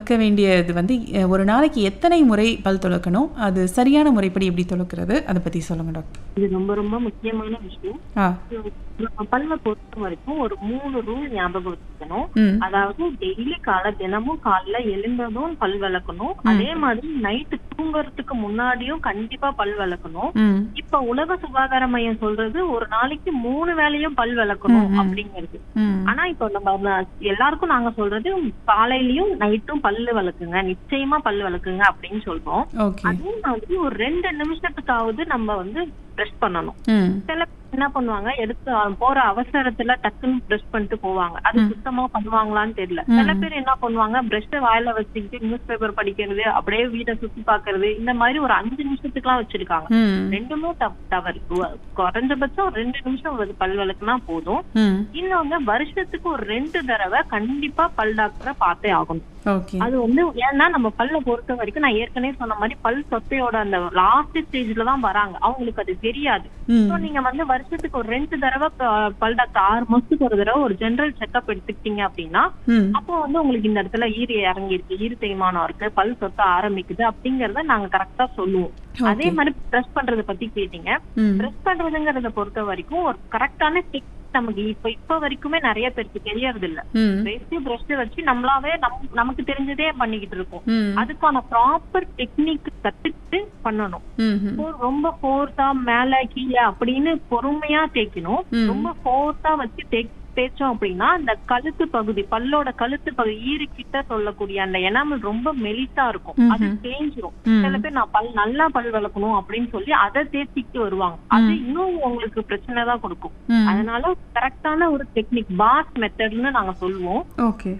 துலக்க வேண்டியது வந்து அ, ஒரு நாளைக்கு எத்தனை முறை பல் துலக்கணும் அது சரியான முறைப்படி எப்படி துலக்கிறது அதை பற்றி சொல்லுங்க டாக்டர் இது ரொம்ப ரொம்ப முக்கியமான விஷயம் ஆ நம்ம பல்ல பொறுத்த வரைக்கும் ஒரு மூணு ரூல் ஞாபகம் வச்சுக்கணும் ம் அதாவது டெய்லி காலை தினமும் காலைல எழுந்ததும் பல் விளக்கணும் அதே மாதிரி நைட்டு தூங்குறதுக்கு முன்னாடியும் கண்டிப்பா பல் விளக்கணும் ம் இப்ப உலக சுகாதார மையம் சொல்றது ஒரு நாளைக்கு மூணு வேளையும் பல் விளக்கணும் அப்படிங்கிறது ம் ஆனா இப்ப நம்ம ம- எல்லாருக்கும் நாங்க சொல்றது காலையிலயும் நைட்டும் பல்லு விளக்குங்க நிச்சயமா பல் விளக்குங்க அப்படின்னு சொல்றோம் ஓகே அதே மாதிரி ஒரு ரெண்டு நிமிஷத்துக்காவது நம்ம வந்து பிரஷ் பண்ணணும் ம் சில பேர் என்ன பண்ணுவாங்க எடுத்து அஹ், போற அவசரத்துல டக்குன்னு பிரஷ் பண்ணிட்டு போவாங்க அது சுத்தமா பண்ணுவாங்களான்னு தெரியல சில பேர் என்ன பண்ணுவாங்க பிரஷ் வாயில வச்சுக்கிட்டு நியூஸ் பேப்பர் படிக்கிறது அப்படியே வீட்டை சுத்தி பாக்குறது இந்த மாதிரி ஒரு அஞ்சு நிமிஷத்துக்குலாம் வச்சிருக்காங்க ம் ரெண்டுமே தப்- தவறு உ- குறைஞ்சபட்சம் ரெண்டு நிமிஷம் ஒரு பல் விளக்குனா போதும் ம் இன்னொன்னு வருஷத்துக்கு ஒரு ரெண்டு தடவை கண்டிப்பா பல் டாக்டரை பார்த்தே ஆகணும் ஓகே அது வந்து ஏன்னா நம்ம பல்ல பொறுத்த வரைக்கும் நான் ஏற்கனவே சொன்ன மாதிரி பல் சொத்தையோட அந்த லாஸ்ட் ஸ்டேஜ்ல தான் வராங்க அவங்களுக்கு அது தெரியாது ம் So, நீங்க வந்து வருஷத்துக்கு ஒரு ரெண்டு தடவை ப- பல் டாக்டர் ஆறு மாசத்துக்கு ஒரு தடவை ஒரு ஜெனரல் செக்அப் எடுத்துக்கிட்டீங்க அப்படின்னா ம் அப்போ வந்து உங்களுக்கு இந்த இடத்துல ஈறு இறங்கி இருக்கு ஈறு தேய்மானம் இருக்கு பல் சொத்த ஆரம்பிக்குது அப்படிங்கறத நாங்க கரெக்டா சொல்லுவோம் அதே மாதிரி பிரஷ் பண்றத பத்தி கேட்டீங்க ம் பிரஷ் பண்றதுங்கறத பொறுத்த வரைக்கும் ஒரு கரெக்டான டெக் நமக்கு இப்ப இப்ப வரைக்குமே நிறைய பேருக்கு தெரியறது இல்ல ம் பிரஷ் பிரஷ் வச்சு நம்மளாவே நம் நமக்கு தெரிஞ்சதே பண்ணிக்கிட்டு இருக்கோம் ம் அதுக்கான ப்ராப்பர் டெக்னிக் கத்துக்கிட்டு பண்ணணும் ம் இப்போ ரொம்ப ஃபோர்ஸா மேல கீழே அப்படின்னு பொறுமையா தேய்க்கணும் ம். ரொம்ப ஃபோர்ஸா வச்சு தேய் தேய்ச்சோம் அப்படின்னா அந்த கழுத்து பகுதி பல்லோட கழுத்து பகுதி ஈறு கிட்ட சொல்லக்கூடிய அந்த எனாமல் ரொம்ப மெலிசா இருக்கும் அது தேஞ்சிரும் ம். சில பேர் நான் பல் நல்லா பல் விளக்கணும் அப்படின்னு சொல்லி அதை தேய்ச்சிட்டு வருவாங்க அது இன்னும் உங்களுக்கு பிரச்சனை தான் கொடுக்கும் ம் அதனால கரெக்டான ஒரு டெக்னிக் பாஸ் மெத்தட்னு நாங்க சொல்லுவோம் ஓகே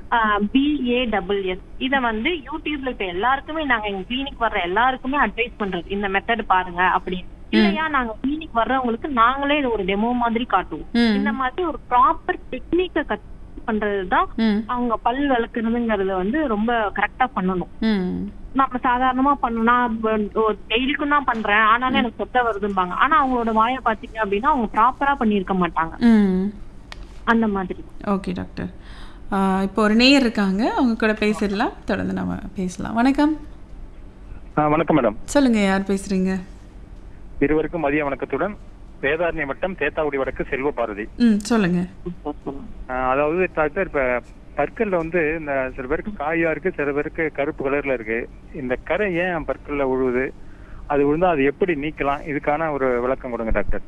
பிஏடபிள்எஸ் இத வந்து யூடியூப்ல இப்ப எல்லாருக்குமே நாங்க எங்க கிளினிக் வர்ற எல்லாருக்குமே அட்வைஸ் பண்றது இந்த மெத்தட் பாருங்க அப்படின்னு இல்லையா நாங்க கிளினிக் வர்றவங்களுக்கு நாங்களே இது ஒரு டெமோ மாதிரி காட்டுவோம் ம் இந்த மாதிரி ஒரு ப்ராப்பர் டெக்னிக்க கத்து பண்றதுதான் ம் அவங்க பல் விளக்குறதுங்கிறத வந்து ரொம்ப கரெக்டா பண்ணணும் ம் நம்ம சாதாரணமா பண்ணனா டெய்லிக்கும் தான் பண்றேன் ஆனாலும் எனக்கு சொத்த வருதும்பாங்க ஆனா அவங்களோட வாயை பாத்தீங்க அப்படின்னா அவங்க ப்ராப்பரா பண்ணியிருக்க மாட்டாங்க ம் அந்த மாதிரி ஓகே டாக்டர் ஆ, இப்போ ஒரு நேயர் இருக்காங்க அவங்க கூட பேசிடலாம் தொடர்ந்து நம்ம பேசலாம் வணக்கம் ஆ, வணக்கம் மேடம் சொல்லுங்க யார் பேசுறீங்க இருவருக்கும் மதிய வணக்கத்துடன் வேதாரண்ய வட்டம் தேத்தாக்குடி வடக்கு செல்வ பாரதி ம் சொல்லுங்க ஆ, அதாவது டாக்டர் இப்ப பற்கல்ல வந்து இந்த சில பேருக்கு காயா இருக்கு சில பேருக்கு கருப்பு கலர்ல இருக்கு இந்த கரை ஏன் பற்கல்ல விழுவுது அது விழுந்தா அது எப்படி நீக்கலாம் இதுக்கான ஒரு விளக்கம் கொடுங்க டாக்டர்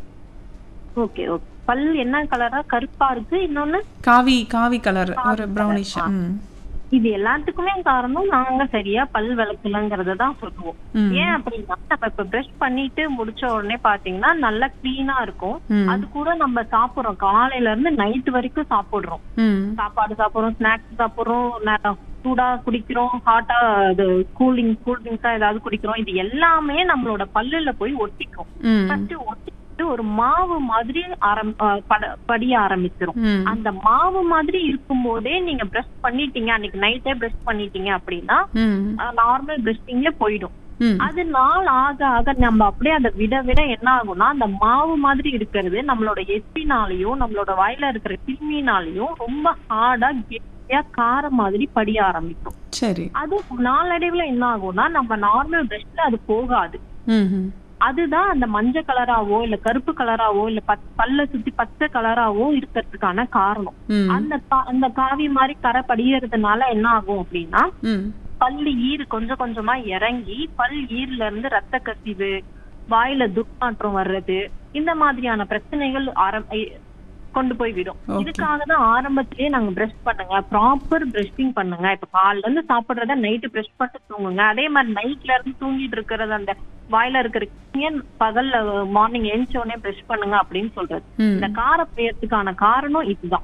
ஓகே ஓகே பல் என்ன கலரா கருப்பா இருக்கு இன்னொன்னு காவி காவி கலர் ஒரு ப்ரௌனிஷ் ம் இது எல்லாத்துக்குமே காரணம் நாங்க சரியா பல் விளக்கலங்கிறத தான் சொல்லுவோம் ம். ஏன் அப்படின்னா நம்ம இப்ப பிரஷ் பண்ணிட்டு முடிச்ச உடனே பாத்தீங்கன்னா நல்லா கிளீனா இருக்கும் ம். அது கூட நம்ம சாப்பிடுறோம் காலையில இருந்து நைட் வரைக்கும் சாப்பிடுறோம் ம் சாப்பாடு சாப்பிடுறோம் ஸ்நாக்ஸ் சாப்பிடுறோம் ந- சூடா குடிக்கிறோம் ஹாட்டா இது கூலிங் கூல் ட்ரிங்க்ஸா ஏதாவது குடிக்கிறோம் இது எல்லாமே நம்மளோட பல்லுல போய் ஒட்டிக்கும் ம் ஃபர்ஸ்ட் ஒட்டிட்டு ஒரு மாவு மாதிரி ஆரம் அஹ் பட- படிய ஆரம்பிச்சிரும் ம் அந்த மாவு மாதிரி இருக்கும் போதே நீங்க பிரஷ் பண்ணிட்டீங்க அன்னைக்கு நைட்டே பிரஷ் பண்ணிட்டீங்க அப்படின்னா ம் நார்மல் பிரஷிங்ல போயிடும் ம் அது நாள் ஆக ஆக நம்ம அப்படியே அதை விட விட என்ன ஆகும்னா அந்த மாவு மாதிரி இருக்கிறது நம்மளோட எஸ்பினாலையும் நம்மளோட வாயில இருக்கிற கிருமினாலையும் ரொம்ப ஹார்டா கெட்டியா காரம் மாதிரி படிய ஆரம்பிக்கும் சரி அது நாளடைவுல என்ன ஆகும்னா நம்ம நார்மல் பிரஷ்ல அது போகாது ம் ம் அதுதான் அந்த மஞ்சள் கலராவோ இல்ல கருப்பு கலராவோ இல்ல பச்- பல்ல சுத்தி பச்சை கலராவோ இருக்கிறதுக்கான காரணம் ம் அந்த கா- அந்த காவி மாதிரி கரை படியறதுனால என்ன ஆகும் அப்படின்னா ம் பல்லு ஈறு கொஞ்சம் கொஞ்சமா இறங்கி பல் ஈர்ல இருந்து ரத்த கசிவு வாயில துர்நாற்றம் வர்றது இந்த மாதிரியான பிரச்சனைகள் ஆரம் ஐ- கொண்டு போய் விடும் Okay. இதுக்காக தான் ஆரம்பத்திலேயே நாங்க பிரஷ் பண்ணுங்க ப்ராப்பர் பிரஷிங் பண்ணுங்க இப்ப காலைல இருந்து சாப்பிடுறத நைட்டு பிரஷ் பண்ணிட்டு தூங்குங்க அதே மாதிரி நைட்ல இருந்து தூங்கிட்டு இருக்கிறது அந்த வாயில இருக்கிற கிருமியை பகல்ல மார்னிங் எழுந்த உடனே பிரஷ் பண்ணுங்க அப்படின்னு சொல்றது ம் இந்த கார பெயர்த்துக்கான காரணம் இதுதான்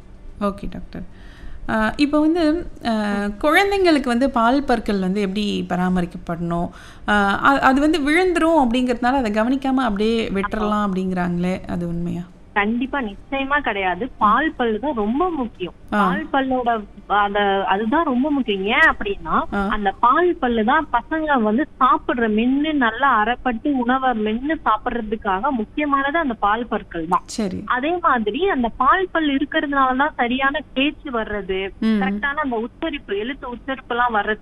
ஓகே டாக்டர் ஆஹ் இப்போ வந்து ஆஹ் குழந்தைங்களுக்கு வந்து பால் பற்கள் வந்து எப்படி பராமரிக்கப்படணும் ஆஹ் அ- அது வந்து விழுந்துரும் அப்படிங்கிறதுனால அதை கவனிக்காம அப்படியே விட்டுறலாம் அப்படிங்கிறாங்களே அது உண்மையா கண்டிப்பா நிச்சயமா கிடையாது பால் பல்லு தான் ரொம்ப முக்கியம் ஆ. பால் பல்லோட அத அதுதான் ரொம்ப முக்கியம் ஏன் அப்படின்னா ஆ. அந்த பால் பல்லு தான் பசங்க வந்து சாப்பிடுற மென்னு நல்லா அரைப்பட்டு உணவை மென்னு சாப்பிடுறதுக்காக முக்கியமானது அந்த பால் பற்கள் தான் சரி அதே மாதிரி அந்த பால் பல் இருக்கிறதுனாலதான் சரியான பேச்சு வர்றது ம் கரெக்டான அந்த உச்சரிப்பு எழுத்து உச்சரிப்பு எல்லாம் வர்றது